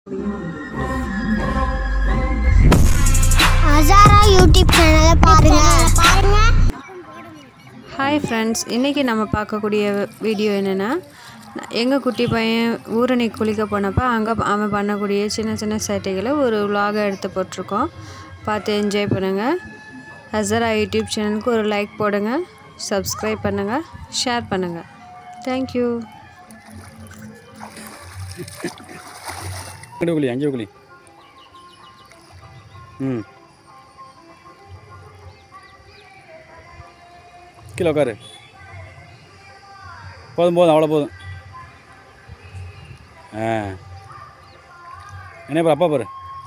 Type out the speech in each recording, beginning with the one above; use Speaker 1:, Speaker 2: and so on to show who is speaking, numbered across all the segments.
Speaker 1: அசாரா YouTube சேனலை பாருங்க பாருங்க
Speaker 2: ஹாய் ஃப்ரெண்ட்ஸ் இன்றைக்கி நம்ம பார்க்கக்கூடிய வீடியோ என்னென்னா எங்கள் குட்டி பையன் ஊரணி குளிக்க போனப்போ அங்கே அவன் பண்ணக்கூடிய சின்ன சின்ன சேட்டைகளை ஒரு vlog எடுத்து போட்டிருக்கோம் பார்த்து என்ஜாய் பண்ணுங்கள் ஹசரா யூடியூப் சேனலுக்கு ஒரு லைக் போடுங்க சப்ஸ்கிரைப் பண்ணுங்கள் ஷேர் பண்ணுங்கள் தேங்க்யூ
Speaker 3: இங்கிட்டு குழி அங்கே குழி ம் கீழே உட்காரு போதும் போதும் அவ்வளோ போதும் ஆ என்ன பாரு அப்பா பாரு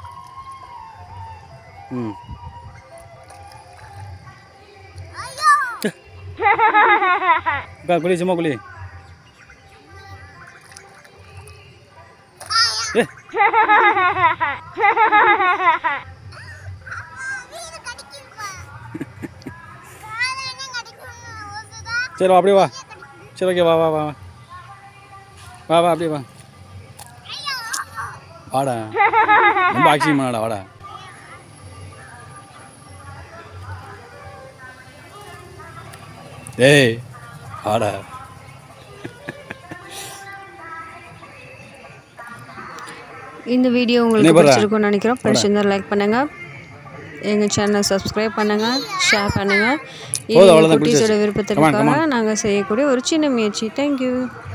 Speaker 3: ம் உட்கார் குழி சும்மா குழி ஏ சரி வா அப்படியே வா சரி ஓகே வா வா வா வா. வா வா அப்படியே வா வாடா ரொம்ப ஆக்சியம் பண்ணாடா வாடா ஏய் வாடா
Speaker 2: இந்த வீடியோ
Speaker 3: என்ன
Speaker 2: உங்களுக்கு
Speaker 3: பண்ற?
Speaker 2: பிடிச்சிருக்கும்னு நினைக்கிறோம் பிடிச்சிருந்தா லைக் பண்ணுங்கள் எங்கள் சேனலை சப்ஸ்கிரைப் பண்ணுங்கள் ஷேர் பண்ணுங்கள்
Speaker 3: போதும், அவ்வளவுதான்,
Speaker 2: குட்டீஸோட
Speaker 3: பிடிச்சிருச்சு. Come on, come
Speaker 2: விருப்பத்திற்காக நாங்கள் செய்யக்கூடிய ஒரு சின்ன முயற்சி தேங்க்யூ